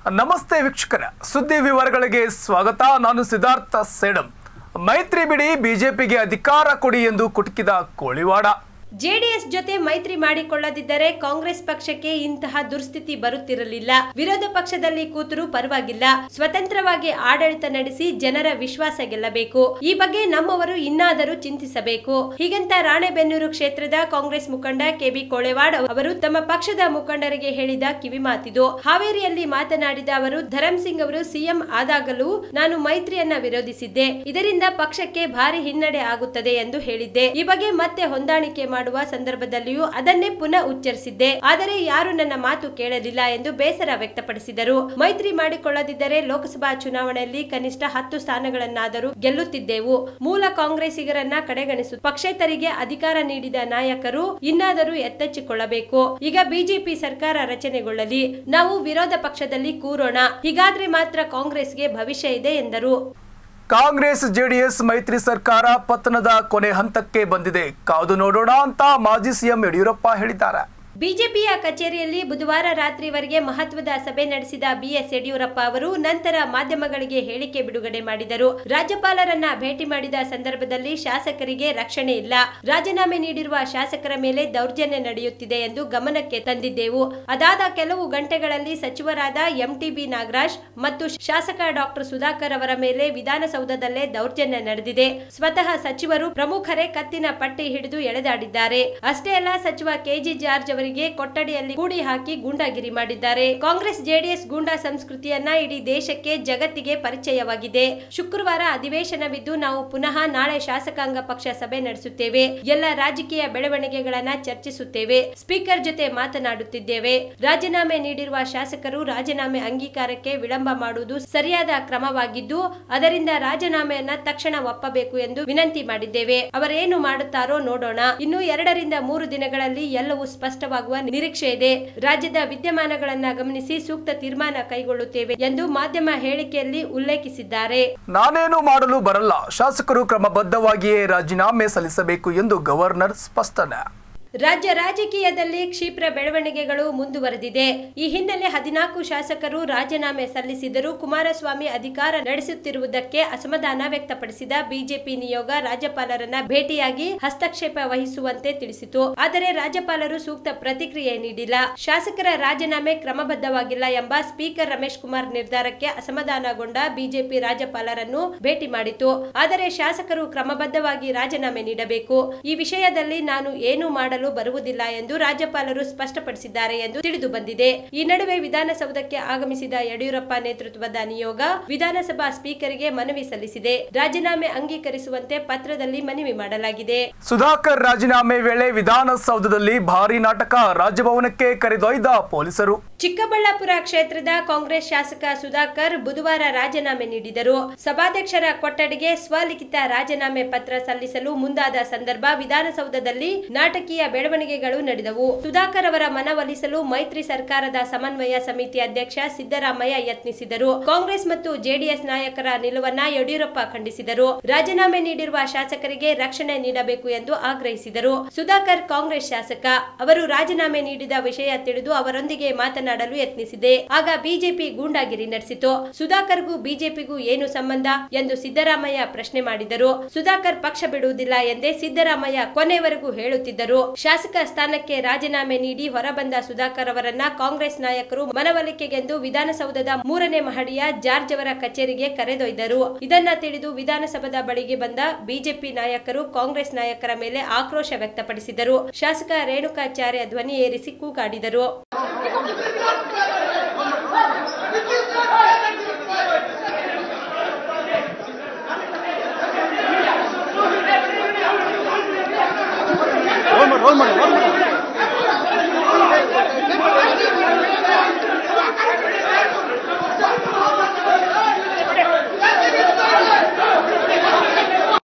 ನಮಸ್ತೆ ವೀಕ್ಷಕರ ಸುದ್ದಿ ವಿವರಗಳಿಗೆ ಸ್ವಾಗತ ನಾನು ಸಿದ್ಧಾರ್ಥ ಸೇಡಂ ಮೈತ್ರಿ ಬಿಡಿ ಬಿಜೆಪಿಗೆ ಅಧಿಕಾರ ಕೊಡಿ ಎಂದು ಕುಟುಕಿದ ಕೋಳಿವಾಡ ಜೆಡಿಎಸ್ ಜೊತೆ ಮೈತ್ರಿ ಮಾಡಿಕೊಳ್ಳದಿದ್ದರೆ ಕಾಂಗ್ರೆಸ್ ಪಕ್ಷಕ್ಕೆ ಇಂತಹ ದುರ್ಸ್ಥಿತಿ ಬರುತ್ತಿರಲಿಲ್ಲ ವಿರೋಧ ಪಕ್ಷದಲ್ಲಿ ಕೂತರೂ ಪರವಾಗಿಲ್ಲ ಸ್ವತಂತ್ರವಾಗಿ ಆಡಳಿತ ನಡೆಸಿ ಜನರ ವಿಶ್ವಾಸ ಗೆಲ್ಲಬೇಕು ಈ ಬಗ್ಗೆ ನಮ್ಮವರು ಇನ್ನಾದರೂ ಚಿಂತಿಸಬೇಕು ಹೀಗಂತ ರಾಣೆಬೆನ್ನೂರು ಕ್ಷೇತ್ರದ ಕಾಂಗ್ರೆಸ್ ಮುಖಂಡ ಕೆಬಿ ಕೋಳೆವಾಡ್ ಅವರು ತಮ್ಮ ಪಕ್ಷದ ಮುಖಂಡರಿಗೆ ಹೇಳಿದ ಕಿವಿಮಾತಿದು ಹಾವೇರಿಯಲ್ಲಿ ಮಾತನಾಡಿದ ಅವರು ಧರಂ ಸಿಂಗ್ ಅವರು ಸಿಎಂ ಆದಾಗಲೂ ನಾನು ಮೈತ್ರಿಯನ್ನ ವಿರೋಧಿಸಿದ್ದೆ ಇದರಿಂದ ಪಕ್ಷಕ್ಕೆ ಭಾರಿ ಹಿನ್ನಡೆ ಆಗುತ್ತದೆ ಎಂದು ಹೇಳಿದ್ದೆ ಈ ಬಗ್ಗೆ ಮತ್ತೆ ಹೊಂದಾಣಿಕೆ ಮಾಡುವ ಸಂದರ್ಭದಲ್ಲಿಯೂ ಅದನ್ನೇ ಪುನಃ ಉಚ್ಚರಿಸಿದ್ದೆ ಆದರೆ ಯಾರು ನನ್ನ ಮಾತು ಕೇಳಲಿಲ್ಲ ಎಂದು ಬೇಸರ ವ್ಯಕ್ತಪಡಿಸಿದರು ಮೈತ್ರಿ ಮಾಡಿಕೊಳ್ಳದಿದ್ದರೆ ಲೋಕಸಭಾ ಚುನಾವಣೆಯಲ್ಲಿ ಕನಿಷ್ಠ ಹತ್ತು ಸ್ಥಾನಗಳನ್ನಾದರೂ ಗೆಲ್ಲುತ್ತಿದ್ದೆವು ಮೂಲ ಕಾಂಗ್ರೆಸ್ಸಿಗರನ್ನ ಕಡೆಗಣಿಸು ಪಕ್ಷೇತರಿಗೆ ಅಧಿಕಾರ ನೀಡಿದ ನಾಯಕರು ಇನ್ನಾದರೂ ಎತ್ತೆಚ್ಚಿಕೊಳ್ಳಬೇಕು ಈಗ ಬಿಜೆಪಿ ಸರ್ಕಾರ ರಚನೆಗೊಳ್ಳಲಿ ನಾವು ವಿರೋಧ ಪಕ್ಷದಲ್ಲಿ ಕೂರೋಣ ಹೀಗಾದ್ರೆ ಮಾತ್ರ ಕಾಂಗ್ರೆಸ್ಗೆ ಭವಿಷ್ಯ ಇದೆ ಎಂದರು ಕಾಂಗ್ರೆಸ್ ಜೆಡಿಎಸ್ ಮೈತ್ರಿ ಸರ್ಕಾರ ಪತನದ ಕೊನೆ ಹಂತಕ್ಕೆ ಬಂದಿದೆ ಕಾದು ನೋಡೋಣ ಅಂತ ಮಾಜಿ ಸಿಎಂ ಯಡಿಯೂರಪ್ಪ ಹೇಳಿದ್ದಾರೆ ಬಿಜೆಪಿಯ ಕಚೇರಿಯಲ್ಲಿ ಬುಧವಾರ ರಾತ್ರಿವರೆಗೆ ಮಹತ್ವದ ಸಭೆ ನಡೆಸಿದ ಬಿಎಸ್ ಯಡಿಯೂರಪ್ಪ ಅವರು ನಂತರ ಮಾಧ್ಯಮಗಳಿಗೆ ಹೇಳಿಕೆ ಬಿಡುಗಡೆ ಮಾಡಿದರು ರಾಜ್ಯಪಾಲರನ್ನ ಭೇಟಿ ಮಾಡಿದ ಸಂದರ್ಭದಲ್ಲಿ ಶಾಸಕರಿಗೆ ರಕ್ಷಣೆ ಇಲ್ಲ ರಾಜೀನಾಮೆ ನೀಡಿರುವ ಶಾಸಕರ ಮೇಲೆ ದೌರ್ಜನ್ಯ ನಡೆಯುತ್ತಿದೆ ಎಂದು ಗಮನಕ್ಕೆ ತಂದಿದ್ದೆವು ಅದಾದ ಕೆಲವು ಗಂಟೆಗಳಲ್ಲಿ ಸಚಿವರಾದ ಎಂಟಿಬಿ ನಾಗರಾಜ್ ಮತ್ತು ಶಾಸಕ ಡಾಕ್ಟರ್ ಸುಧಾಕರ್ ಅವರ ಮೇಲೆ ವಿಧಾನಸೌಧದಲ್ಲೇ ದೌರ್ಜನ್ಯ ನಡೆದಿದೆ ಸ್ವತಃ ಸಚಿವರು ಪ್ರಮುಖರೇ ಕತ್ತಿನ ಪಟ್ಟಿ ಹಿಡಿದು ಎಳೆದಾಡಿದ್ದಾರೆ ಅಷ್ಟೇ ಅಲ್ಲ ಸಚಿವ ಕೆಜಿ ಜಾರ್ಜ್ ಅವರಿಗೆ ಕೊಠಡಿಯಲ್ಲಿ ಕೂಡಿ ಹಾಕಿ ಗೂಂಡಾಗಿರಿ ಮಾಡಿದ್ದಾರೆ ಕಾಂಗ್ರೆಸ್ ಜೆಡಿಎಸ್ ಗೂಂಡಾ ಸಂಸ್ಕೃತಿಯನ್ನ ಇಡೀ ದೇಶಕ್ಕೆ ಜಗತ್ತಿಗೆ ಪರಿಚಯವಾಗಿದೆ ಶುಕ್ರವಾರ ಅಧಿವೇಶನವಿದ್ದು ನಾವು ಪುನಃ ನಾಳೆ ಶಾಸಕಾಂಗ ಪಕ್ಷ ಸಭೆ ನಡೆಸುತ್ತೇವೆ ಎಲ್ಲ ರಾಜಕೀಯ ಬೆಳವಣಿಗೆಗಳನ್ನ ಚರ್ಚಿಸುತ್ತೇವೆ ಸ್ಪೀಕರ್ ಜೊತೆ ಮಾತನಾಡುತ್ತಿದ್ದೇವೆ ರಾಜೀನಾಮೆ ನೀಡಿರುವ ಶಾಸಕರು ರಾಜೀನಾಮೆ ಅಂಗೀಕಾರಕ್ಕೆ ವಿಳಂಬ ಮಾಡುವುದು ಸರಿಯಾದ ಕ್ರಮವಾಗಿದ್ದು ಅದರಿಂದ ರಾಜೀನಾಮೆಯನ್ನ ತಕ್ಷಣ ಒಪ್ಪಬೇಕು ಎಂದು ವಿನಂತಿ ಮಾಡಿದ್ದೇವೆ ಅವರೇನು ಮಾಡುತ್ತಾರೋ ನೋಡೋಣ ಇನ್ನು ಎರಡರಿಂದ ಮೂರು ದಿನಗಳಲ್ಲಿ ಎಲ್ಲವೂ ಸ್ಪಷ್ಟವಾಗುವ ನಿರೀಕ್ಷೆ ಇದೆ ರಾಜ್ಯದ ವಿದ್ಯಮಾನಗಳನ್ನ ಗಮನಿಸಿ ಸೂಕ್ತ ತೀರ್ಮಾನ ಕೈಗೊಳ್ಳುತ್ತೇವೆ ಎಂದು ಮಾಧ್ಯಮ ಹೇಳಿಕೆಯಲ್ಲಿ ಉಲ್ಲೇಖಿಸಿದ್ದಾರೆ ನಾನೇನು ಮಾಡಲು ಬರಲ್ಲ ಶಾಸಕರು ಕ್ರಮಬದ್ಧವಾಗಿಯೇ ರಾಜೀನಾಮೆ ಸಲ್ಲಿಸಬೇಕು ಎಂದು ಗವರ್ನರ್ ಸ್ಪಷ್ಟನೆ ರಾಜ್ಯ ರಾಜಕೀಯದಲ್ಲಿ ಕ್ಷಿಪ್ರ ಬೆಳವಣಿಗೆಗಳು ಮುಂದುವರೆದಿದೆ ಈ ಹಿನ್ನೆಲೆ ಹದಿನಾಲ್ಕು ಶಾಸಕರು ರಾಜೀನಾಮೆ ಸಲ್ಲಿಸಿದರೂ ಕುಮಾರಸ್ವಾಮಿ ಅಧಿಕಾರ ನಡೆಸುತ್ತಿರುವುದಕ್ಕೆ ಅಸಮಾಧಾನ ವ್ಯಕ್ತಪಡಿಸಿದ ಬಿಜೆಪಿ ನಿಯೋಗ ರಾಜ್ಯಪಾಲರನ್ನ ಭೇಟಿಯಾಗಿ ಹಸ್ತಕ್ಷೇಪ ವಹಿಸುವಂತೆ ತಿಳಿಸಿತು ಆದರೆ ರಾಜ್ಯಪಾಲರು ಸೂಕ್ತ ಪ್ರತಿಕ್ರಿಯೆ ನೀಡಿಲ್ಲ ಶಾಸಕರ ರಾಜೀನಾಮೆ ಕ್ರಮಬದ್ಧವಾಗಿಲ್ಲ ಎಂಬ ಸ್ಪೀಕರ್ ರಮೇಶ್ ಕುಮಾರ್ ನಿರ್ಧಾರಕ್ಕೆ ಅಸಮಾಧಾನಗೊಂಡ ಬಿಜೆಪಿ ರಾಜ್ಯಪಾಲರನ್ನು ಭೇಟಿ ಮಾಡಿತು ಆದರೆ ಶಾಸಕರು ಕ್ರಮಬದ್ಧವಾಗಿ ರಾಜೀನಾಮೆ ನೀಡಬೇಕು ಈ ವಿಷಯದಲ್ಲಿ ನಾನು ಏನು ಮಾಡಲು ಬರುವುದಿಲ್ಲ ಎಂದು ರಾಜ್ಯಪಾಲರು ಸ್ಪಷ್ಟಪಡಿಸಿದ್ದಾರೆ ಎಂದು ತಿಳಿದು ಬಂದಿದೆ ಈ ನಡುವೆ ವಿಧಾನಸೌಧಕ್ಕೆ ಆಗಮಿಸಿದ ಯಡಿಯೂರಪ್ಪ ನೇತೃತ್ವದ ನಿಯೋಗ ವಿಧಾನಸಭಾ ಸ್ಪೀಕರ್ಗೆ ಮನವಿ ಸಲ್ಲಿಸಿದೆ ರಾಜೀನಾಮೆ ಅಂಗೀಕರಿಸುವಂತೆ ಪತ್ರದಲ್ಲಿ ಮನವಿ ಮಾಡಲಾಗಿದೆ ಸುಧಾಕರ್ ರಾಜೀನಾಮೆ ವೇಳೆ ವಿಧಾನಸೌಧದಲ್ಲಿ ಭಾರಿ ನಾಟಕ ರಾಜಭವನಕ್ಕೆ ಕರೆದೊಯ್ದ ಪೊಲೀಸರು ಚಿಕ್ಕಬಳ್ಳಾಪುರ ಕ್ಷೇತ್ರದ ಕಾಂಗ್ರೆಸ್ ಶಾಸಕ ಸುಧಾಕರ್ ಬುಧವಾರ ರಾಜೀನಾಮೆ ನೀಡಿದರು ಸಭಾಧ್ಯಕ್ಷರ ಕೊಠಡಿಗೆ ಸ್ವಲಿಖಿತ ರಾಜೀನಾಮೆ ಪತ್ರ ಸಲ್ಲಿಸಲು ಮುಂದಾದ ಸಂದರ್ಭ ವಿಧಾನಸೌಧದಲ್ಲಿ ನಾಟಕೀಯ ಬೆಳವಣಿಗೆಗಳು ನಡೆದವು ಸುಧಾಕರ್ ಅವರ ಮನವೊಲಿಸಲು ಮೈತ್ರಿ ಸರ್ಕಾರದ ಸಮನ್ವಯ ಸಮಿತಿ ಅಧ್ಯಕ್ಷ ಸಿದ್ದರಾಮಯ್ಯ ಯತ್ನಿಸಿದರು ಕಾಂಗ್ರೆಸ್ ಮತ್ತು ಜೆಡಿಎಸ್ ನಾಯಕರ ನಿಲುವನ್ನ ಯಡಿಯೂರಪ್ಪ ಖಂಡಿಸಿದರು ರಾಜೀನಾಮೆ ನೀಡಿರುವ ಶಾಸಕರಿಗೆ ರಕ್ಷಣೆ ನೀಡಬೇಕು ಎಂದು ಆಗ್ರಹಿಸಿದರು ಸುಧಾಕರ್ ಕಾಂಗ್ರೆಸ್ ಶಾಸಕ ಅವರು ರಾಜೀನಾಮೆ ನೀಡಿದ ವಿಷಯ ತಿಳಿದು ಅವರೊಂದಿಗೆ ಮಾತನಾಡಲು ಯತ್ನಿಸಿದೆ ಆಗ ಬಿಜೆಪಿ ಗೂಂಡಾಗಿರಿ ನಡೆಸಿತು ಸುಧಾಕರ್ಗೂ ಬಿಜೆಪಿಗೂ ಏನು ಸಂಬಂಧ ಎಂದು ಸಿದ್ದರಾಮಯ್ಯ ಪ್ರಶ್ನೆ ಮಾಡಿದರು ಸುಧಾಕರ್ ಪಕ್ಷ ಬಿಡುವುದಿಲ್ಲ ಎಂದೇ ಸಿದ್ದರಾಮಯ್ಯ ಕೊನೆವರೆಗೂ ಹೇಳುತ್ತಿದ್ದರು ಶಾಸಕ ಸ್ಥಾನಕ್ಕೆ ರಾಜೀನಾಮೆ ನೀಡಿ ಹೊರಬಂದ ಸುಧಾಕರ್ ಅವರನ್ನ ಕಾಂಗ್ರೆಸ್ ನಾಯಕರು ಮನವೊಲಿಕೆಗೆಂದು ವಿಧಾನಸೌಧದ ಮೂರನೇ ಮಹಡಿಯ ಜಾರ್ಜ್ ಅವರ ಕಚೇರಿಗೆ ಕರೆದೊಯ್ದರು ಇದನ್ನ ತಿಳಿದು ವಿಧಾನಸಭದ ಬಳಿಗೆ ಬಂದ ಬಿಜೆಪಿ ನಾಯಕರು ಕಾಂಗ್ರೆಸ್ ನಾಯಕರ ಮೇಲೆ ಆಕ್ರೋಶ ವ್ಯಕ್ತಪಡಿಸಿದರು ಶಾಸಕ ರೇಣುಕಾಚಾರ್ಯ ಧ್ವನಿ ಏರಿಸಿ ಕೂಗಾಡಿದರು ಹೋಲ್ ಮಾಡಿ ಹೋಲ್ ಮಾಡಿ ಹೋಲ್ ಮಾಡಿ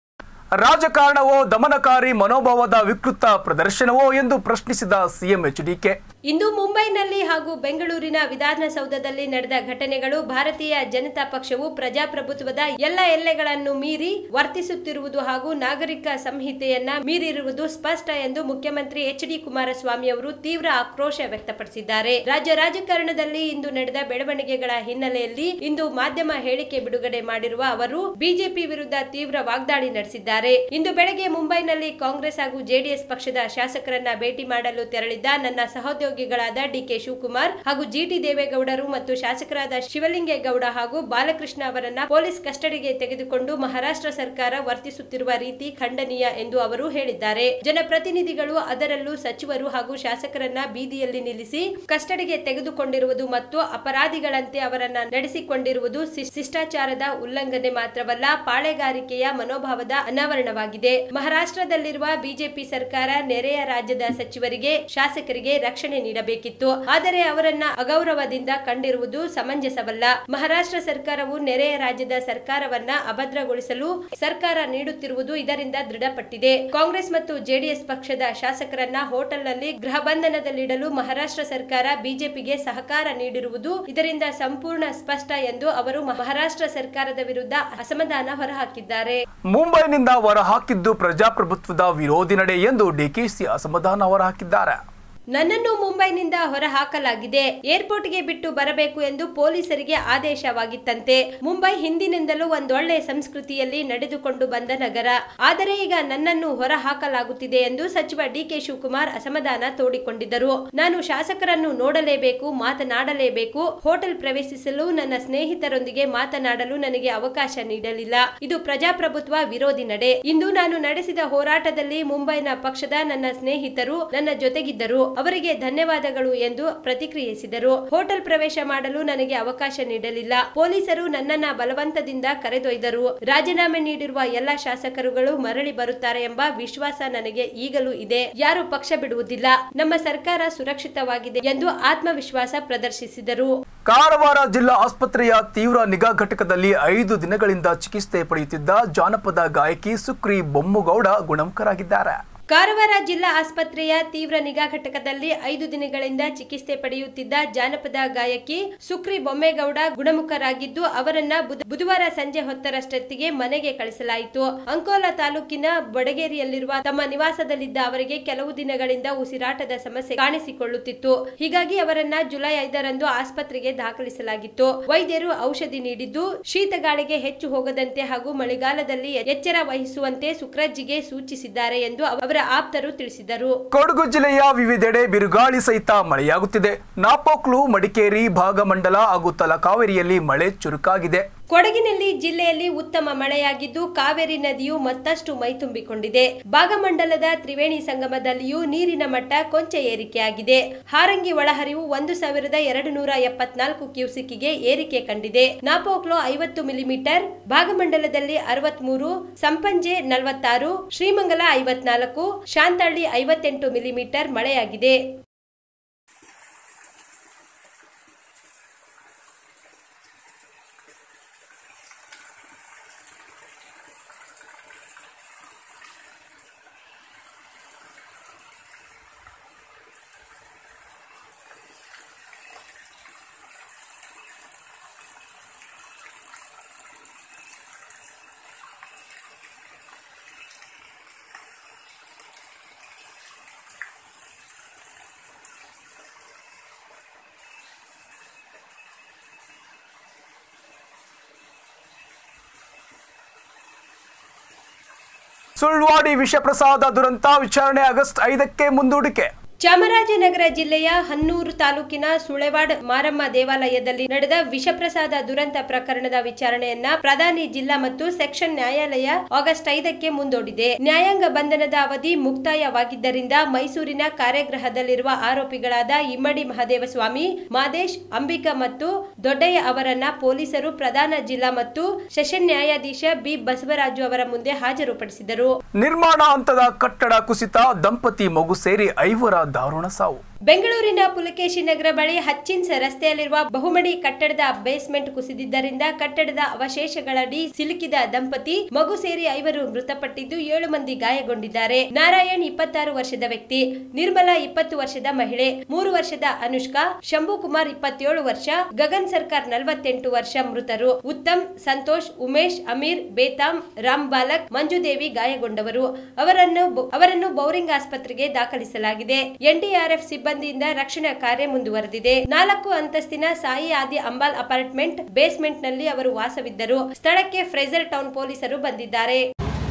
ರಾಜಕಾರಣವೋ ದಮನಕಾರಿ ಮನೋಭಾವದ ವಿಕೃತ ಪ್ರದರ್ಶನವೋ ಎಂದು ಪ್ರಶ್ನಿಸಿದ ಸಿಎಂ ಎಚ್ಡಿಕೆ ಇಂದು ಮುಂಬೈನಲ್ಲಿ ಹಾಗೂ ಬೆಂಗಳೂರಿನ ವಿಧಾನಸೌಧದಲ್ಲಿ ನಡೆದ ಘಟನೆಗಳು ಭಾರತೀಯ ಜನತಾ ಪಕ್ಷವು ಪ್ರಜಾಪ್ರಭುತ್ವದ ಎಲ್ಲ ಎಲ್ಲೆಗಳನ್ನು ಮೀರಿ ವರ್ತಿಸುತ್ತಿರುವುದು ಹಾಗೂ ನಾಗರಿಕ ಸಂಹಿತೆಯನ್ನ ಮೀರಿರುವುದು ಸ್ಪಷ್ಟ ಎಂದು ಮುಖ್ಯಮಂತ್ರಿ ಎಚ್ ಡಿ ಕುಮಾರಸ್ವಾಮಿ ಅವರು ತೀವ್ರ ಆಕ್ರೋಶ ವ್ಯಕ್ತಪಡಿಸಿದ್ದಾರೆ ರಾಜ್ಯ ರಾಜಕಾರಣದಲ್ಲಿ ಇಂದು ನಡೆದ ಬೆಳವಣಿಗೆಗಳ ಹಿನ್ನೆಲೆಯಲ್ಲಿ ಇಂದು ಮಾಧ್ಯಮ ಹೇಳಿಕೆ ಬಿಡುಗಡೆ ಮಾಡಿರುವ ಅವರು ಬಿಜೆಪಿ ವಿರುದ್ಧ ತೀವ್ರ ವಾಗ್ದಾಳಿ ನಡೆಸಿದ್ದಾರೆ ಇಂದು ಬೆಳಗ್ಗೆ ಮುಂಬೈನಲ್ಲಿ ಕಾಂಗ್ರೆಸ್ ಹಾಗೂ ಜೆಡಿಎಸ್ ಪಕ್ಷದ ಶಾಸಕರನ್ನ ಭೇಟಿ ಮಾಡಲು ತೆರಳಿದ್ದ ನನ್ನ ಸಹೋದ್ಯೋಗಿಗಳಾದ ಡಿಕೆ ಶಿವಕುಮಾರ್ ಹಾಗೂ ಜಿಟಿ ದೇವೇಗೌಡರು ಮತ್ತು ಶಾಸಕರಾದ ಶಿವಲಿಂಗೇಗೌಡ ಹಾಗೂ ಬಾಲಕೃಷ್ಣ ಅವರನ್ನ ಪೊಲೀಸ್ ಕಸ್ಟಡಿಗೆ ತೆಗೆದುಕೊಂಡು ಮಹಾರಾಷ್ಟ್ರ ಸರ್ಕಾರ ವರ್ತಿಸುತ್ತಿರುವ ರೀತಿ ಖಂಡನೀಯ ಎಂದು ಅವರು ಹೇಳಿದ್ದಾರೆ ಜನಪ್ರತಿನಿಧಿಗಳು ಅದರಲ್ಲೂ ಸಚಿವರು ಹಾಗೂ ಶಾಸಕರನ್ನ ಬೀದಿಯಲ್ಲಿ ನಿಲ್ಲಿಸಿ ಕಸ್ಟಡಿಗೆ ತೆಗೆದುಕೊಂಡಿರುವುದು ಮತ್ತು ಅಪರಾಧಿಗಳಂತೆ ಅವರನ್ನ ನಡೆಸಿಕೊಂಡಿರುವುದು ಶಿ- ಶಿಷ್ಟಾಚಾರದ ಉಲ್ಲಂಘನೆ ಮಾತ್ರವಲ್ಲ ಪಾಳೆಗಾರಿಕೆಯ ಮನೋಭಾವದ ಅನಾವರಣವಾಗಿದೆ ಮಹಾರಾಷ್ಟ್ರದಲ್ಲಿರುವ ಬಿಜೆಪಿ ಸರ್ಕಾರ ನೆರೆಯ ರಾಜ್ಯದ ಸಚಿವರಿಗೆ ಶಾಸಕರಿಗೆ ರಕ್ಷಣೆ ನೀಡಬೇಕಿತ್ತು ಆದರೆ ಅವರನ್ನ ಅಗೌರವದಿಂದ ಕಂಡಿರುವುದು ಸಮಂಜಸವಲ್ಲ ಮಹಾರಾಷ್ಟ್ರ ಸರ್ಕಾರವು ನೆರೆಯ ರಾಜ್ಯದ ಸರ್ಕಾರವನ್ನ ಅಭದ್ರಗೊಳಿಸಲು ಸರ್ಕಾರ ನೀಡುತ್ತಿರುವುದು ಇದರಿಂದ ದೃಢಪಟ್ಟಿದೆ ಕಾಂಗ್ರೆಸ್ ಮತ್ತು ಜೆಡಿಎಸ್ ಪಕ್ಷದ ಶಾಸಕರನ್ನ ಹೋಟೆಲ್ನಲ್ಲಿ ಗೃಹ ಬಂಧನದಲ್ಲಿಡಲು ಮಹಾರಾಷ್ಟ್ರ ಸರ್ಕಾರ ಬಿಜೆಪಿಗೆ ಸಹಕಾರ ನೀಡಿರುವುದು ಇದರಿಂದ ಸಂಪೂರ್ಣ ಸ್ಪಷ್ಟ ಎಂದು ಅವರು ಮಹಾರಾಷ್ಟ್ರ ಸರ್ಕಾರದ ವಿರುದ್ಧ ಅಸಮಾಧಾನ ಹೊರಹಾಕಿದ್ದಾರೆ ಮುಂಬೈನಿಂದ ಹೊರಹಾಕಿದ್ದು ಪ್ರಜಾಪ್ರಭುತ್ವದ ವಿರೋಧಿ ನಡೆ ಎಂದು ಡಿಕೆಶಿ ಅಸಮಾಧಾನ ಹೊರಹಾಕಿದ್ದಾರೆ ನನ್ನನ್ನು ಮುಂಬೈನಿಂದ ಹೊರ ಹಾಕಲಾಗಿದೆ ಏರ್ಪೋರ್ಟ್ಗೆ ಬಿಟ್ಟು ಬರಬೇಕು ಎಂದು ಪೊಲೀಸರಿಗೆ ಆದೇಶವಾಗಿತ್ತಂತೆ ಮುಂಬೈ ಹಿಂದಿನಿಂದಲೂ ಒಂದೊಳ್ಳೆ ಸಂಸ್ಕೃತಿಯಲ್ಲಿ ನಡೆದುಕೊಂಡು ಬಂದ ನಗರ ಆದರೆ ಈಗ ನನ್ನನ್ನು ಹೊರ ಹಾಕಲಾಗುತ್ತಿದೆ ಎಂದು ಸಚಿವ ಡಿಕೆ ಶಿವಕುಮಾರ್ ಅಸಮಾಧಾನ ತೋಡಿಕೊಂಡಿದ್ದರು ನಾನು ಶಾಸಕರನ್ನು ನೋಡಲೇಬೇಕು ಮಾತನಾಡಲೇಬೇಕು ಹೋಟೆಲ್ ಪ್ರವೇಶಿಸಲು ನನ್ನ ಸ್ನೇಹಿತರೊಂದಿಗೆ ಮಾತನಾಡಲು ನನಗೆ ಅವಕಾಶ ನೀಡಲಿಲ್ಲ ಇದು ಪ್ರಜಾಪ್ರಭುತ್ವ ವಿರೋಧಿ ನಡೆ ಇಂದು ನಾನು ನಡೆಸಿದ ಹೋರಾಟದಲ್ಲಿ ಮುಂಬೈನ ಪಕ್ಷದ ನನ್ನ ಸ್ನೇಹಿತರು ನನ್ನ ಜೊತೆಗಿದ್ದರು ಅವರಿಗೆ ಧನ್ಯವಾದಗಳು ಎಂದು ಪ್ರತಿಕ್ರಿಯಿಸಿದರು ಹೋಟೆಲ್ ಪ್ರವೇಶ ಮಾಡಲು ನನಗೆ ಅವಕಾಶ ನೀಡಲಿಲ್ಲ ಪೊಲೀಸರು ನನ್ನನ್ನ ಬಲವಂತದಿಂದ ಕರೆದೊಯ್ದರು ರಾಜೀನಾಮೆ ನೀಡಿರುವ ಎಲ್ಲ ಶಾಸಕರುಗಳು ಮರಳಿ ಬರುತ್ತಾರೆ ಎಂಬ ವಿಶ್ವಾಸ ನನಗೆ ಈಗಲೂ ಇದೆ ಯಾರು ಪಕ್ಷ ಬಿಡುವುದಿಲ್ಲ ನಮ್ಮ ಸರ್ಕಾರ ಸುರಕ್ಷಿತವಾಗಿದೆ ಎಂದು ಆತ್ಮವಿಶ್ವಾಸ ಪ್ರದರ್ಶಿಸಿದರು ಕಾರವಾರ ಜಿಲ್ಲಾ ಆಸ್ಪತ್ರೆಯ ತೀವ್ರ ನಿಗಾ ಘಟಕದಲ್ಲಿ ಐದು ದಿನಗಳಿಂದ ಚಿಕಿತ್ಸೆ ಪಡೆಯುತ್ತಿದ್ದ ಜಾನಪದ ಗಾಯಕಿ ಸುಕ್ರಿ ಬೊಮ್ಮುಗೌಡ ಗುಣಮುಖರಾಗಿದ್ದಾರೆ ಕಾರವಾರ ಜಿಲ್ಲಾ ಆಸ್ಪತ್ರೆಯ ತೀವ್ರ ನಿಗಾ ಘಟಕದಲ್ಲಿ ಐದು ದಿನಗಳಿಂದ ಚಿಕಿತ್ಸೆ ಪಡೆಯುತ್ತಿದ್ದ ಜಾನಪದ ಗಾಯಕಿ ಸುಕ್ರಿ ಬೊಮ್ಮೇಗೌಡ ಗುಣಮುಖರಾಗಿದ್ದು ಅವರನ್ನ ಬುಧ- ಬುಧವಾರ ಸಂಜೆ ಹೊತ್ತರಷ್ಟೊತ್ತಿಗೆ ಮನೆಗೆ ಕಳಿಸಲಾಯಿತು ಅಂಕೋಲಾ ತಾಲೂಕಿನ ಬಡಗೇರಿಯಲ್ಲಿರುವ ತಮ್ಮ ನಿವಾಸದಲ್ಲಿದ್ದ ಅವರಿಗೆ ಕೆಲವು ದಿನಗಳಿಂದ ಉಸಿರಾಟದ ಸಮಸ್ಯೆ ಕಾಣಿಸಿಕೊಳ್ಳುತ್ತಿತ್ತು ಹೀಗಾಗಿ ಅವರನ್ನ ಜುಲೈ ಐದರಂದು ಆಸ್ಪತ್ರೆಗೆ ದಾಖಲಿಸಲಾಗಿತ್ತು ವೈದ್ಯರು ಔಷಧಿ ನೀಡಿದ್ದು ಶೀತಗಾಳಿಗೆ ಹೆಚ್ಚು ಹೋಗದಂತೆ ಹಾಗೂ ಮಳೆಗಾಲದಲ್ಲಿ ಎಚ್ಚರ ವಹಿಸುವಂತೆ ಸುಕ್ರಜ್ಜಿಗೆ ಸೂಚಿಸಿದ್ದಾರೆ ಎಂದು ಅವರ ಆಪ್ತರು ತಿಳಿಸಿದರು ಕೊಡಗು ಜಿಲ್ಲೆಯ ವಿವಿಧೆಡೆ ಬಿರುಗಾಳಿ ಸಹಿತ ಮಳೆಯಾಗುತ್ತಿದೆ ನಾಪೋಕ್ಲು ಮಡಿಕೇರಿ ಭಾಗಮಂಡಲ ಹಾಗೂ ತಲಕಾವೇರಿಯಲ್ಲಿ ಮಳೆ ಚುರುಕಾಗಿದೆ ಕೊಡಗಿನಲ್ಲಿ ಜಿಲ್ಲೆಯಲ್ಲಿ ಉತ್ತಮ ಮಳೆಯಾಗಿದ್ದು ಕಾವೇರಿ ನದಿಯು ಮತ್ತಷ್ಟು ಮೈತುಂಬಿಕೊಂಡಿದೆ ಭಾಗಮಂಡಲದ ತ್ರಿವೇಣಿ ಸಂಗಮದಲ್ಲಿಯೂ ನೀರಿನ ಮಟ್ಟ ಕೊಂಚ ಏರಿಕೆಯಾಗಿದೆ ಹಾರಂಗಿ ಒಳಹರಿವು ಒಂದು ಸಾವಿರದ ಎರಡು ನೂರ ಎಪ್ಪತ್ನಾಲ್ಕು ಕ್ಯೂಸಿಕ್ಗೆ ಏರಿಕೆ ಕಂಡಿದೆ ನಾಪೋಕ್ಲೋ ಐವತ್ತು ಮಿಲಿಮೀಟರ್ ಭಾಗಮಂಡಲದಲ್ಲಿ ಅರವತ್ಮೂರು ಸಂಪಂಜೆ ನಲವತ್ತಾರು ಶ್ರೀಮಂಗಲ ಐವತ್ನಾಲ್ಕು ಶಾಂತಳ್ಳಿ ಐವತ್ತೆಂಟು ಮಿಲಿಮೀಟರ್ ಮಳೆಯಾಗಿದೆ ಸುಳ್ವಾಡಿ ವಿಷಪ್ರಸಾದ ದುರಂತ ವಿಚಾರಣೆ ಆಗಸ್ಟ್ ಐದಕ್ಕೆ ಮುಂದೂಡಿಕೆ ಚಾಮರಾಜನಗರ ಜಿಲ್ಲೆಯ ಹನ್ನೂರು ತಾಲೂಕಿನ ಸುಳೆವಾಡ್ ಮಾರಮ್ಮ ದೇವಾಲಯದಲ್ಲಿ ನಡೆದ ವಿಷಪ್ರಸಾದ ದುರಂತ ಪ್ರಕರಣದ ವಿಚಾರಣೆಯನ್ನ ಪ್ರಧಾನಿ ಜಿಲ್ಲಾ ಮತ್ತು ಸೆಕ್ಷನ್ ನ್ಯಾಯಾಲಯ ಆಗಸ್ಟ್ ಐದಕ್ಕೆ ಮುಂದೂಡಿದೆ ನ್ಯಾಯಾಂಗ ಬಂಧನದ ಅವಧಿ ಮುಕ್ತಾಯವಾಗಿದ್ದರಿಂದ ಮೈಸೂರಿನ ಕಾರ್ಯಗೃಹದಲ್ಲಿರುವ ಆರೋಪಿಗಳಾದ ಇಮ್ಮಡಿ ಮಹದೇವಸ್ವಾಮಿ ಮಾದೇಶ್ ಅಂಬಿಕಾ ಮತ್ತು ದೊಡ್ಡಯ್ಯ ಅವರನ್ನ ಪೊಲೀಸರು ಪ್ರಧಾನ ಜಿಲ್ಲಾ ಮತ್ತು ಸೆಷನ್ ನ್ಯಾಯಾಧೀಶ ಬಿ ಬಸವರಾಜು ಅವರ ಮುಂದೆ ಹಾಜರುಪಡಿಸಿದರು ನಿರ್ಮಾಣ ಹಂತದ ಕಟ್ಟಡ ಕುಸಿತ ದಂಪತಿ ಮಗು ಸೇರಿ ಐವರ ದಾರುಣ ಸಾವು ಬೆಂಗಳೂರಿನ ಪುಲಕೇಶಿ ನಗರ ಬಳಿ ಹಚ್ಚಿನ್ಸ್ ರಸ್ತೆಯಲ್ಲಿರುವ ಬಹುಮಡಿ ಕಟ್ಟಡದ ಬೇಸ್ಮೆಂಟ್ ಕುಸಿದಿದ್ದರಿಂದ ಕಟ್ಟಡದ ಅವಶೇಷಗಳಡಿ ಸಿಲುಕಿದ ದಂಪತಿ ಮಗು ಸೇರಿ ಐವರು ಮೃತಪಟ್ಟಿದ್ದು ಏಳು ಮಂದಿ ಗಾಯಗೊಂಡಿದ್ದಾರೆ ನಾರಾಯಣ್ ಇಪ್ಪತ್ತಾರು ವರ್ಷದ ವ್ಯಕ್ತಿ ನಿರ್ಮಲಾ ಇಪ್ಪತ್ತು ವರ್ಷದ ಮಹಿಳೆ ಮೂರು ವರ್ಷದ ಅನುಷ್ಕಾ ಶಂಭು ಕುಮಾರ್ ಇಪ್ಪತ್ತೇಳು ವರ್ಷ ಗಗನ್ ಸರ್ಕಾರ್ ನಲವತ್ತೆಂಟು ವರ್ಷ ಮೃತರು ಉತ್ತಮ್ ಸಂತೋಷ್ ಉಮೇಶ್ ಅಮೀರ್ ಬೇತಾಮ್ ರಾಮ್ ಬಾಲಕ್ ಮಂಜುದೇವಿ ಗಾಯಗೊಂಡವರು ಅವರನ್ನು ಅವರನ್ನು ಬೌರಿಂಗ್ ಆಸ್ಪತ್ರೆಗೆ ದಾಖಲಿಸಲಾಗಿದೆ ಎನ್ಡಿಆರ್ಎಫ್ ಸಿಬ್ಬಂದಿಯಿಂದ ರಕ್ಷಣಾ ಕಾರ್ಯ ಮುಂದುವರೆದಿದೆ ನಾಲ್ಕು ಅಂತಸ್ತಿನ ಸಾಯಿ ಆದಿ ಅಂಬಾಲ್ ಅಪಾರ್ಟ್ಮೆಂಟ್ ಬೇಸ್ಮೆಂಟ್ ನಲ್ಲಿ ಅವರು ವಾಸವಿದ್ದರು ಸ್ಥಳಕ್ಕೆ ಫ್ರೇಜರ್ ಟೌನ್ ಪೊಲೀಸರು ಬಂದಿದ್ದಾರೆ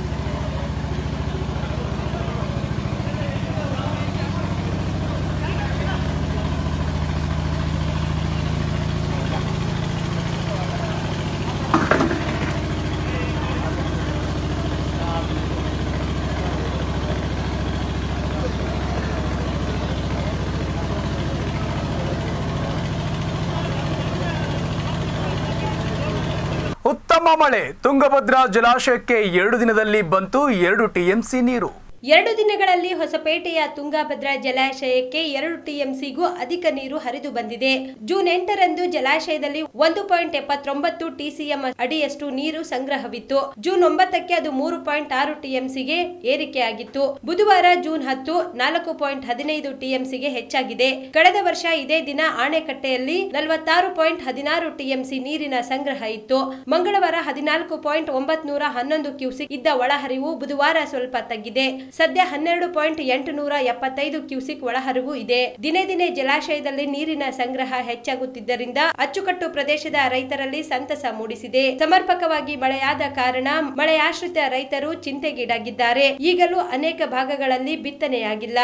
ಉತ್ತಮ ಮಳೆ ತುಂಗಭದ್ರಾ ಜಲಾಶಯಕ್ಕೆ ಎರಡು ದಿನದಲ್ಲಿ ಬಂತು ಎರಡು ಟಿಎಂಸಿ ನೀರು ಎರಡು ದಿನಗಳಲ್ಲಿ ಹೊಸಪೇಟೆಯ ತುಂಗಾಭದ್ರಾ ಜಲಾಶಯಕ್ಕೆ ಎರಡು ಟಿಎಂಸಿಗೂ ಅಧಿಕ ನೀರು ಹರಿದು ಬಂದಿದೆ ಜೂನ್ ಎಂಟರಂದು ಜಲಾಶಯದಲ್ಲಿ ಒಂದು ಪಾಯಿಂಟ್ ಎಪ್ಪತ್ತೊಂಬತ್ತು ಟಿಸಿಎಂ ಅಡಿಯಷ್ಟು ನೀರು ಸಂಗ್ರಹವಿತ್ತು ಜೂನ್ ಒಂಬತ್ತಕ್ಕೆ ಅದು ಮೂರು ಪಾಯಿಂಟ್ ಆರು ಟಿಎಂಸಿಗೆ ಏರಿಕೆಯಾಗಿತ್ತು ಬುಧವಾರ ಜೂನ್ ಹತ್ತು ನಾಲ್ಕು ಪಾಯಿಂಟ್ ಹದಿನೈದು ಟಿಎಂಸಿಗೆ ಹೆಚ್ಚಾಗಿದೆ ಕಳೆದ ವರ್ಷ ಇದೇ ದಿನ ಆಣೆಕಟ್ಟೆಯಲ್ಲಿ ನಲವತ್ತಾರು ಪಾಯಿಂಟ್ ಹದಿನಾರು ಟಿಎಂಸಿ ನೀರಿನ ಸಂಗ್ರಹ ಇತ್ತು ಮಂಗಳವಾರ ಹದಿನಾಲ್ಕು ಪಾಯಿಂಟ್ ಒಂಬತ್ನೂರ ಹನ್ನೊಂದು ಕ್ಯೂಸಿಕ್ ಇದ್ದ ಒಳಹರಿವು ಬುಧವಾರ ಸ್ವಲ್ಪ ತಗ್ಗಿದೆ ಸದ್ಯ ಹನ್ನೆರಡು ಪಾಯಿಂಟ್ ಎಂಟು ನೂರ ಎಪ್ಪತ್ತೈದು ಕ್ಯೂಸಿಕ್ ಒಳಹರಿವು ಇದೆ ದಿನೇ ದಿನೇ ಜಲಾಶಯದಲ್ಲಿ ನೀರಿನ ಸಂಗ್ರಹ ಹೆಚ್ಚಾಗುತ್ತಿದ್ದರಿಂದ ಅಚ್ಚುಕಟ್ಟು ಪ್ರದೇಶದ ರೈತರಲ್ಲಿ ಸಂತಸ ಮೂಡಿಸಿದೆ ಸಮರ್ಪಕವಾಗಿ ಮಳೆಯಾದ ಕಾರಣ ಮಳೆಯಾಶ್ರಿತ ರೈತರು ಚಿಂತೆಗೀಡಾಗಿದ್ದಾರೆ ಈಗಲೂ ಅನೇಕ ಭಾಗಗಳಲ್ಲಿ ಬಿತ್ತನೆಯಾಗಿಲ್ಲ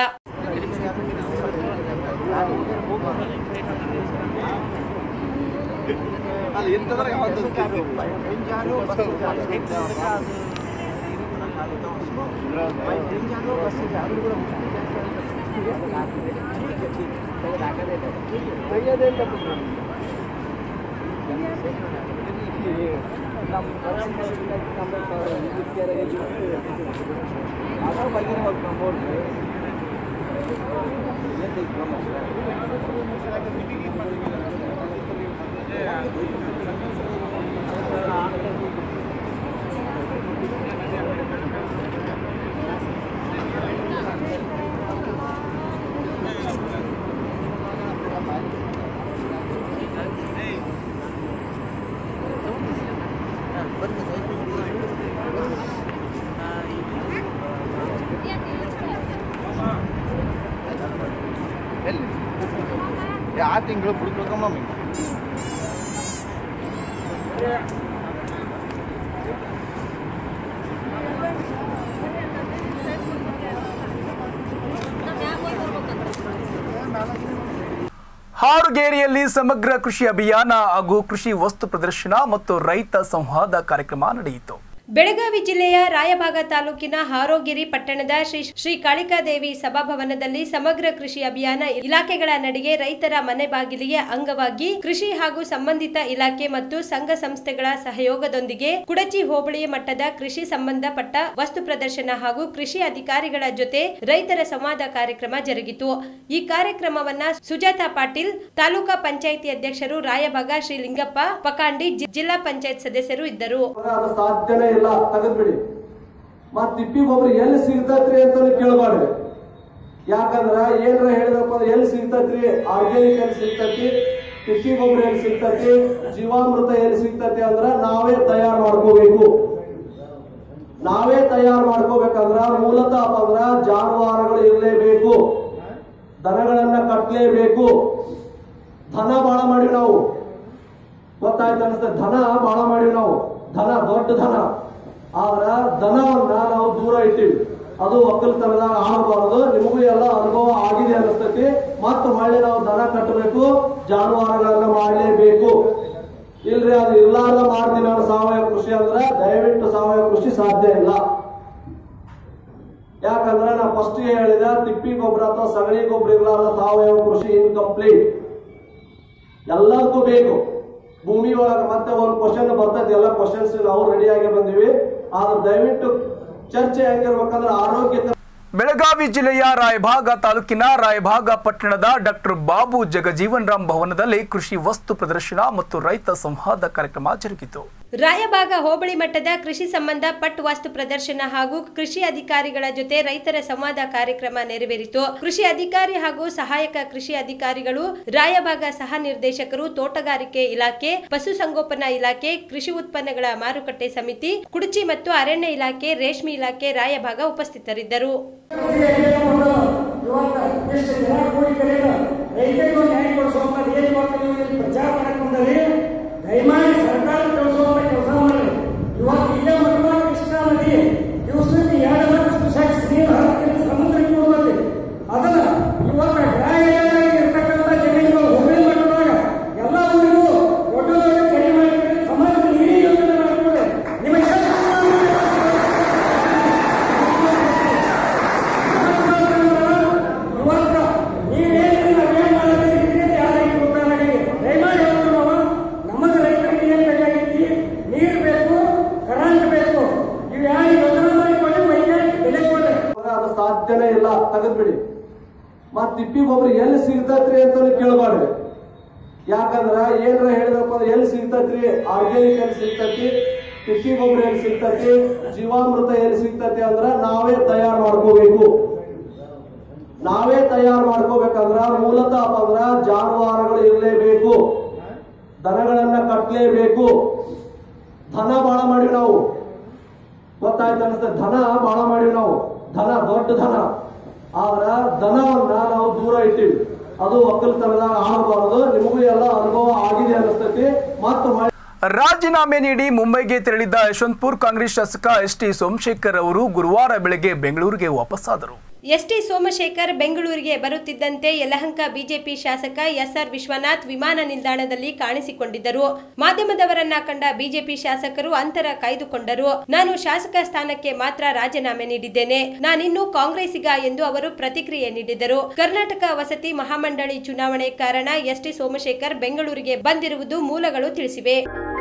ಆ ತಿಂಗಳು ಬಿಡ್ಬೇಕಮ್ಮ ಹಾರುಗೇರಿಯಲ್ಲಿ ಸಮಗ್ರ ಕೃಷಿ ಅಭಿಯಾನ ಹಾಗೂ ಕೃಷಿ ವಸ್ತು ಪ್ರದರ್ಶನ ಮತ್ತು ರೈತ ಸಂವಾದ ಕಾರ್ಯಕ್ರಮ ನಡೆಯಿತು ಬೆಳಗಾವಿ ಜಿಲ್ಲೆಯ ರಾಯಭಾಗ ತಾಲೂಕಿನ ಹಾರೋಗಿರಿ ಪಟ್ಟಣದ ಶ್ರೀ ಶ್ರೀ ಕಾಳಿಕಾದೇವಿ ಸಭಾಭವನದಲ್ಲಿ ಸಮಗ್ರ ಕೃಷಿ ಅಭಿಯಾನ ಇಲಾಖೆಗಳ ನಡಿಗೆ ರೈತರ ಮನೆ ಬಾಗಿಲಿಗೆ ಅಂಗವಾಗಿ ಕೃಷಿ ಹಾಗೂ ಸಂಬಂಧಿತ ಇಲಾಖೆ ಮತ್ತು ಸಂಘ ಸಂಸ್ಥೆಗಳ ಸಹಯೋಗದೊಂದಿಗೆ ಕುಡಚಿ ಹೋಬಳಿ ಮಟ್ಟದ ಕೃಷಿ ಸಂಬಂಧಪಟ್ಟ ವಸ್ತು ಪ್ರದರ್ಶನ ಹಾಗೂ ಕೃಷಿ ಅಧಿಕಾರಿಗಳ ಜೊತೆ ರೈತರ ಸಂವಾದ ಕಾರ್ಯಕ್ರಮ ಜರುಗಿತು ಈ ಕಾರ್ಯಕ್ರಮವನ್ನ ಸುಜಾತಾ ಪಾಟೀಲ್ ತಾಲೂಕಾ ಪಂಚಾಯಿತಿ ಅಧ್ಯಕ್ಷರು ರಾಯಭಾಗ ಶ್ರೀ ಲಿಂಗಪ್ಪ ಪಕಾಂಡಿ ಜಿ- ಜಿಲ್ಲಾ ಪಂಚಾಯತ್ ಸದಸ್ಯರು ಇದ್ದರು ಅದು ಸಾಧ್ಯನೇ ಇಲ್ಲ ತೆಗೆದ್ಬಿಡಿ ಮತ್ ತಿಪ್ಪಿ ಗೊಬ್ಬರ ಎಲ್ಲಿ ಸಿಗ್ತೈತ್ರಿ ಅಂತ ಕೇಳಬಾರ್ರಿ ಯಾಕಂದ್ರ ಏನ್ರ ಹೇಳಿದಪ್ಪ ಅಂದ್ರೆ ಎಲ್ಲಿ ಸಿಗ್ತೈತ್ರಿ ಆರ್ಗ್ಯಾನಿಕ್ ಎಲ್ಲಿ ಸಿಗ್ತೈತಿ ತಿಪ್ಪಿ ಗೊಬ್ಬರ ಎಲ್ಲಿ ಸಿಗ್ತೈತಿ ಜೀವಾಮೃತ ಎಲ್ಲಿ ಸಿಗ್ತೈತಿ ಅಂದ್ರ ನಾವೇ ತಯಾರು ಮಾಡ್ಕೋಬೇಕು ನಾವೇ ತಯಾರು ಮಾಡ್ಕೋಬೇಕಂದ್ರ ಮೂಲತಃ ಅಂದ್ರ ಜಾನುವಾರುಗಳು ಇರಲೇಬೇಕು ದನಗಳನ್ನ ಕಟ್ಟಲೇಬೇಕು ದನ ಬಾಳ ಮಾಡಿ ನಾವು ಗೊತ್ತಾಯ್ತು ಅನಿಸ್ತದೆ ಧನ ಬಾಳ ಮಾಡಿವಿ ನಾವು ಧನ ದೊಡ್ಡ ಧನ ಆದ್ರ ದನವನ್ನ ನಾವು ದೂರ ಇಟ್ಟಿವಿ ಅದು ಒಕ್ಕಲ್ತನದಾಗ ಆಗಬಾರದು ನಿಮಗೂ ಎಲ್ಲ ಅನುಭವ ಆಗಿದೆ ಅನಿಸ್ತೈತಿ ಮತ್ತೆ ಹೊಳ್ಳಿ ನಾವು ದನ ಕಟ್ಟಬೇಕು ಜಾನುವಾರುಗಳನ್ನ ಮಾಡಲೇಬೇಕು ಇಲ್ರಿ ಅದು ಇರ್ಲಾರ್ದ ಮಾಡ್ತೀನಿ ಅನ್ನೋ ಸಾವಯವ ಕೃಷಿ ಅಂದ್ರೆ ದಯವಿಟ್ಟು ಸಾವಯವ ಕೃಷಿ ಸಾಧ್ಯ ಇಲ್ಲ ಯಾಕಂದ್ರೆ ನಾ ಫಸ್ಟ್ ಹೇಳಿದ ತಿಪ್ಪಿ ಗೊಬ್ಬರ ಅಥವಾ ಸಗಣಿ ಗೊಬ್ಬರ ಇರ್ಲಾರ್ದ ಸಾವಯವ ಕೃಷಿ ಇನ್ಕಂಪ್ಲೀಟ್ ಎಲ್ಲದಕ್ಕೂ ಬೇಕು ಭೂಮಿ ಒಳಗೆ ಮತ್ತೆ ಒಂದು ಕ್ವಶನ್ ಬರ್ತೈತಿ ಎಲ್ಲ ಕ್ವಶನ್ಸ್ ನಾವು ರೆಡಿ ಆಗಿ ಬಂದಿವಿ ಆದ್ರೆ ದಯವಿಟ್ಟು ಚರ್ಚೆ ಹೆಂಗಿರ್ಬೇಕಂದ್ರೆ ಆರೋಗ್ಯ ಬೆಳಗಾವಿ ಜಿಲ್ಲೆಯ ರಾಯಭಾಗ ತಾಲೂಕಿನ ರಾಯಭಾಗ ಪಟ್ಟಣದ ಡಾಕ್ಟರ್ ಬಾಬು ಜಗಜೀವನ್ ರಾಮ್ ಭವನದಲ್ಲಿ ಕೃಷಿ ವಸ್ತು ಪ್ರದರ್ಶನ ಮತ್ತು ರೈತ ಸಂವಾದ ಕಾರ್ಯಕ್ರಮ ಜರುಗಿತು ರಾಯಭಾಗ ಹೋಬಳಿ ಮಟ್ಟದ ಕೃಷಿ ಸಂಬಂಧ ಪಟ್ ವಾಸ್ತು ಪ್ರದರ್ಶನ ಹಾಗೂ ಕೃಷಿ ಅಧಿಕಾರಿಗಳ ಜೊತೆ ರೈತರ ಸಂವಾದ ಕಾರ್ಯಕ್ರಮ ನೆರವೇರಿತು ಕೃಷಿ ಅಧಿಕಾರಿ ಹಾಗೂ ಸಹಾಯಕ ಕೃಷಿ ಅಧಿಕಾರಿಗಳು ರಾಯಭಾಗ ಸಹ ನಿರ್ದೇಶಕರು ತೋಟಗಾರಿಕೆ ಇಲಾಖೆ ಪಶುಸಂಗೋಪನಾ ಇಲಾಖೆ ಕೃಷಿ ಉತ್ಪನ್ನಗಳ ಮಾರುಕಟ್ಟೆ ಸಮಿತಿ ಕುಡಚಿ ಮತ್ತು ಅರಣ್ಯ ಇಲಾಖೆ ರೇಷ್ಮೆ ಇಲಾಖೆ ರಾಯಭಾಗ ಉಪಸ್ಥಿತರಿದ್ದರು ಇವತ್ತು ಎಷ್ಟು ಜನ ಕೂಡಿ ಕರೆಯಲ್ಲ ರೈತರಿಗೂ ನ್ಯಾಯ ಕೊಡಿಸುವಂತ ಏನು ಇವತ್ತು ನೀವು ಇಲ್ಲಿ ಪ್ರಚಾರ ಮಾಡಕ್ ಬಂದರೆ ದಯಮಾಡಿ ಸರ್ಕಾರ ಕಳಿಸುವಂತ ಕೆಲಸ ಮಾಡಿ ಇವತ್ತು ಇಲ್ಲೇ ಮಠದ ಕೃಷ್ಣಾ ನದಿ ದಿವಸಕ್ಕೆ ಎರಡು ಲಕ್ಷ ಕ್ಯೂಸೆಕ್ಸ್ ನೀರು ಹತ್ತಿರ ಸಮುದ್ರಕ್ಕೆ ಹೋಗುತ್ತೆ ಅದನ್ನ ಇವತ್ತು ಡ್ರೈ ಇರ್ತಕ್ಕಂಥ ಜಮೀನುಗಳು ಹುಬ್ಬಳ್ಳಿ ಮಠದಾಗ ಎಲ್ಲ ಊರಿಗೂ ದೊಡ್ಡ ದೊಡ್ಡ ಕೆರೆ ಮಾಡಿ ಸಮಾಜ ನೀರಿ ಯೋಜನೆ ಮಾಡಿಕೊಡಿ ನಿಮಗೆ ಇವತ್ತ ನೀವೇನು ಅಭಿಯಾನ ಮಾಡೋದಕ್ಕೆ ಯಾರಿಗೆ ಗೊತ್ತಾಗಲಿ ದಯಮಾಡಿ ಹೇಳ್ತೀವಿ ನಾವು ನಮಗೆ ರೈತರಿಗೆ ಏನು ಬೇಕಾಗಿತ್ತು ನೀರು ಬೇಕು ಕರೆಂಟ್ ಬೇಕು ಇವು ಯಾರು ಯೋಜನೆ ಮಾಡಿಕೊಂಡು ವೈಜ್ಞಾನಿಕ ಬೆಲೆ ಕೊಡ್ರಿ ಅದು ಸಾಧ್ಯನೇ ಇಲ್ಲ ತೆಗೆದ್ಬಿಡಿ ಮತ್ ತಿಪ್ಪಿ ಗೊಬ್ಬರ ಎಲ್ಲಿ ಸಿಗ್ತೈತ್ರಿ ಅಂತ ಕೇಳಬಾರ್ರಿ ಯಾಕಂದ್ರ ಏನ್ರ ಹೇಳಿದಪ್ಪ ಅಂದ್ರೆ ಎಲ್ಲಿ ಸಿಗ್ತೈತ್ರಿ ಆರ್ಗ್ಯಾನಿಕ್ ಎಲ್ಲಿ ಸಿಗ್ತೈತಿ ತಿಪ್ಪಿ ಗೊಬ್ಬರ ಎಲ್ಲಿ ಸಿಗ್ತೈತಿ ಜೀವಾಮೃತ ಎಲ್ಲಿ ಸಿಗ್ತೈತಿ ಅಂದ್ರ ನಾವೇ ತಯಾರು ಮಾಡ್ಕೋಬೇಕು ನಾವೇ ತಯಾರು ಮಾಡ್ಕೋಬೇಕಂದ್ರ ಮೂಲತಃ ಅಂದ್ರ ಜಾನುವಾರುಗಳು ಇರಲೇಬೇಕು ದನಗಳನ್ನ ಕಟ್ಟಲೇಬೇಕು ಧನ ಬಾಳ ಮಾಡಿವಿ ನಾವು ಗೊತ್ತಾಯ್ತು ಅನಿಸ್ತದೆ ಧನ ಬಾಳ ಮಾಡಿವಿ ನಾವು ಧನ ದೊಡ್ಡ ಧನ ಆದ್ರ ದನವನ್ನ ನಾವು ದೂರ ಇಟ್ಟಿವಿ ಅದು ಒಕ್ಕಲ್ತನದಾಗ ಆಗಬಾರದು ನಿಮಗೂ ಎಲ್ಲ ಅನುಭವ ಆಗಿದೆ ಅನಿಸ್ತೈತಿ ಮತ್ತು ರಾಜೀನಾಮೆ ನೀಡಿ ಮುಂಬೈಗೆ ತೆರಳಿದ್ದ ಯಶವಂತಪುರ್ ಕಾಂಗ್ರೆಸ್ ಶಾಸಕ ಎಸ್ ಟಿ ಸೋಮಶೇಖರ್ ಅವರು ಗುರುವಾರ ಬೆಳಗ್ಗೆ ಬೆಂಗಳೂರಿಗೆ ವಾಪಸ್ಸಾದರು ಎಸ್ಟಿ ಸೋಮಶೇಖರ್ ಬೆಂಗಳೂರಿಗೆ ಬರುತ್ತಿದ್ದಂತೆ ಯಲಹಂಕ ಬಿಜೆಪಿ ಶಾಸಕ ಎಸ್ಆರ್ ವಿಶ್ವನಾಥ್ ವಿಮಾನ ನಿಲ್ದಾಣದಲ್ಲಿ ಕಾಣಿಸಿಕೊಂಡಿದ್ದರು ಮಾಧ್ಯಮದವರನ್ನ ಕಂಡ ಬಿಜೆಪಿ ಶಾಸಕರು ಅಂತರ ಕಾಯ್ದುಕೊಂಡರು ನಾನು ಶಾಸಕ ಸ್ಥಾನಕ್ಕೆ ಮಾತ್ರ ರಾಜೀನಾಮೆ ನೀಡಿದ್ದೇನೆ ನಾನಿನ್ನೂ ಕಾಂಗ್ರೆಸ್ಸಿಗ ಎಂದು ಅವರು ಪ್ರತಿಕ್ರಿಯೆ ನೀಡಿದರು ಕರ್ನಾಟಕ ವಸತಿ ಮಹಾಮಂಡಳಿ ಚುನಾವಣೆ ಕಾರಣ ಎಸ್ಟಿ ಸೋಮಶೇಖರ್ ಬೆಂಗಳೂರಿಗೆ ಬಂದಿರುವುದು ಮೂಲಗಳು ತಿಳಿಸಿವೆ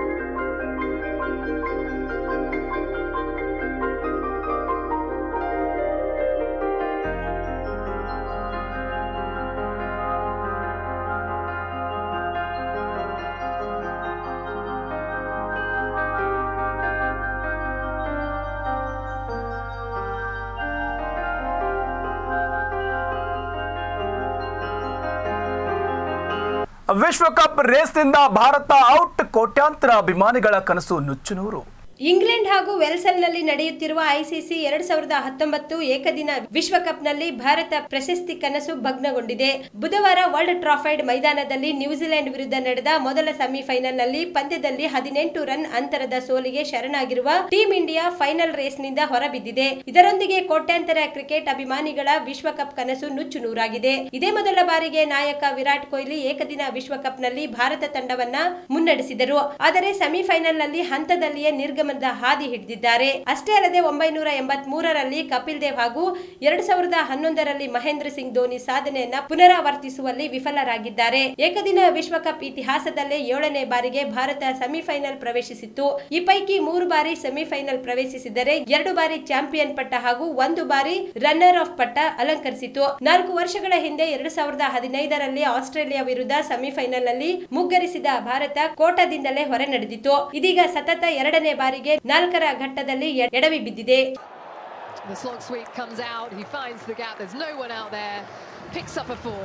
ವಿಶ್ವಕಪ್ ರೇಸ್ನಿಂದ ಭಾರತ ಔಟ್ ಕೋಟ್ಯಾಂತರ ಅಭಿಮಾನಿಗಳ ಕನಸು ನುಚ್ಚುನೂರು ಇಂಗ್ಲೆಂಡ್ ಹಾಗೂ ವೆಲ್ಸಲ್ನಲ್ಲಿ ನಡೆಯುತ್ತಿರುವ ಐಸಿಸಿ ಎರಡ್ ಸಾವಿರದ ಹತ್ತೊಂಬತ್ತು ಏಕದಿನ ವಿಶ್ವಕಪ್ನಲ್ಲಿ ಭಾರತ ಪ್ರಶಸ್ತಿ ಕನಸು ಭಗ್ನಗೊಂಡಿದೆ ಬುಧವಾರ ವರ್ಲ್ಡ್ ಟ್ರಾಫೈಡ್ ಮೈದಾನದಲ್ಲಿ ನ್ಯೂಜಿಲೆಂಡ್ ವಿರುದ್ಧ ನಡೆದ ಮೊದಲ ಸೆಮಿಫೈನಲ್ನಲ್ಲಿ ಪಂದ್ಯದಲ್ಲಿ ಹದಿನೆಂಟು ರನ್ ಅಂತರದ ಸೋಲಿಗೆ ಶರಣಾಗಿರುವ ಟೀಂ ಇಂಡಿಯಾ ಫೈನಲ್ ರೇಸ್ನಿಂದ ಹೊರಬಿದ್ದಿದೆ ಇದರೊಂದಿಗೆ ಕೋಟ್ಯಾಂತರ ಕ್ರಿಕೆಟ್ ಅಭಿಮಾನಿಗಳ ವಿಶ್ವಕಪ್ ಕನಸು ನುಚ್ಚುನೂರಾಗಿದೆ ಇದೇ ಮೊದಲ ಬಾರಿಗೆ ನಾಯಕ ವಿರಾಟ್ ಕೊಹ್ಲಿ ಏಕದಿನ ವಿಶ್ವಕಪ್ನಲ್ಲಿ ಭಾರತ ತಂಡವನ್ನ ಮುನ್ನಡೆಸಿದರು ಆದರೆ ಸೆಮಿಫೈನಲ್ನಲ್ಲಿ ಹಂತದಲ್ಲಿಯೇ ನಿರ್ಗಮನದ ಹಾದಿ ಹಿಡಿದಿದ್ದಾರೆ ಅಷ್ಟೇ ಅಲ್ಲದೆ ಒಂಬೈನೂರ ಎಂಬತ್ ಮೂರರಲ್ಲಿ ಕಪಿಲ್ ದೇವ್ ಹಾಗೂ ಎರಡ್ ಸಾವಿರದ ಹನ್ನೊಂದರಲ್ಲಿ ಮಹೇಂದ್ರ ಸಿಂಗ್ ಧೋನಿ ಸಾಧನೆಯನ್ನ ಪುನರಾವರ್ತಿಸುವಲ್ಲಿ ವಿಫಲರಾಗಿದ್ದಾರೆ ಏಕದಿನ ವಿಶ್ವಕಪ್ ಇತಿಹಾಸದಲ್ಲೇ ಏಳನೇ ಬಾರಿಗೆ ಭಾರತ ಸೆಮಿಫೈನಲ್ ಪ್ರವೇಶಿಸಿತ್ತು ಈ ಪೈಕಿ ಮೂರು ಬಾರಿ ಸೆಮಿಫೈನಲ್ ಪ್ರವೇಶಿಸಿದರೆ ಎರಡು ಬಾರಿ ಚಾಂಪಿಯನ್ ಪಟ್ಟ ಹಾಗೂ ಒಂದು ಬಾರಿ ರನ್ನರ್ ಆಫ್ ಪಟ್ಟ ಅಲಂಕರಿಸಿತು ನಾಲ್ಕು ವರ್ಷಗಳ ಹಿಂದೆ ಎರಡು ಸಾವಿರದ ಹದಿನೈದರಲ್ಲಿ ಆಸ್ಟ್ರೇಲಿಯಾ ವಿರುದ್ಧ ಸೆಮಿಫೈನಲ್ ನಲ್ಲಿ ಮುಗ್ಗರಿಸಿದ ಭಾರತ ಕೋಟದಿಂದಲೇ ಹೊರ ನಡೆದಿತ್ತು ಇದೀಗ ಸತತ ಎರಡನೇ ಬಾರಿಗೆ ನಾಲ್ಕರ ಘಟ್ಟದಲ್ಲಿ ಎ- ಎಡವಿ ಬಿದ್ದಿದೆ The slog sweep comes out. He finds the gap. There's no one out there. Picks up a four.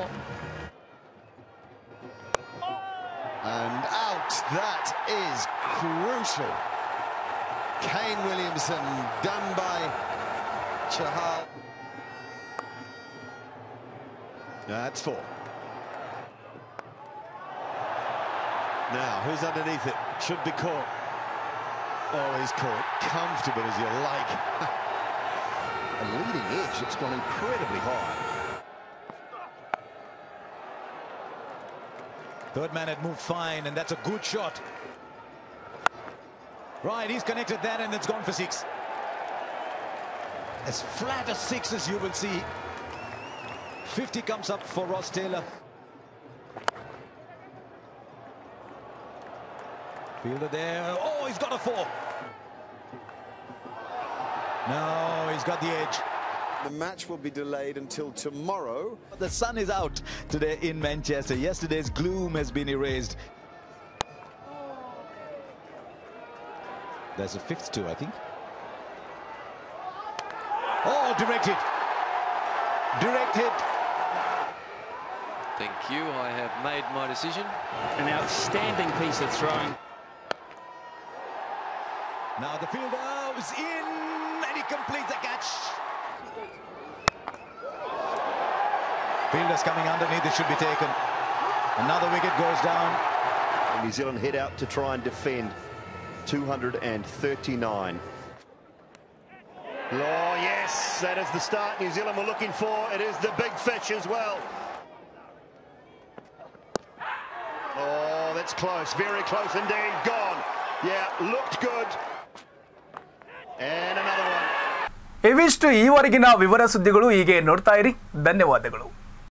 And out. That is crucial. Kane Williamson done by Chahal. That's four. Now, who's underneath it? Should be caught. Oh, he's caught. Comfortable as you like. A leading edge, it's gone incredibly high. Third man had moved fine, and that's a good shot. Right, he's connected that, and it's gone for six. As flat as six as you will see. 50 comes up for Ross Taylor. Fielder there. Oh, he's got a four. No, he's got the edge. The match will be delayed until tomorrow. The sun is out today in Manchester. Yesterday's gloom has been erased. There's a fifth two, I think. Oh, direct hit. Direct hit. Thank you. I have made my decision. An outstanding piece of throwing. Now the fielder is in and he completes the catch. Fielders coming underneath, it should be taken. Another wicket goes down. New Zealand head out to try and defend 239. Oh, yes, that is the start New Zealand were looking for. It is the big fish as well. Oh, that's close, very close indeed. Gone. Yeah, looked good. And another one. ಇವಿಷ್ಟು ಈವರೆಗಿನ ವಿವರ ಸುದ್ದಿಗಳು ಹೀಗೆ ನೋಡ್ತಾ ಇರಿ ಧನ್ಯವಾದಗಳು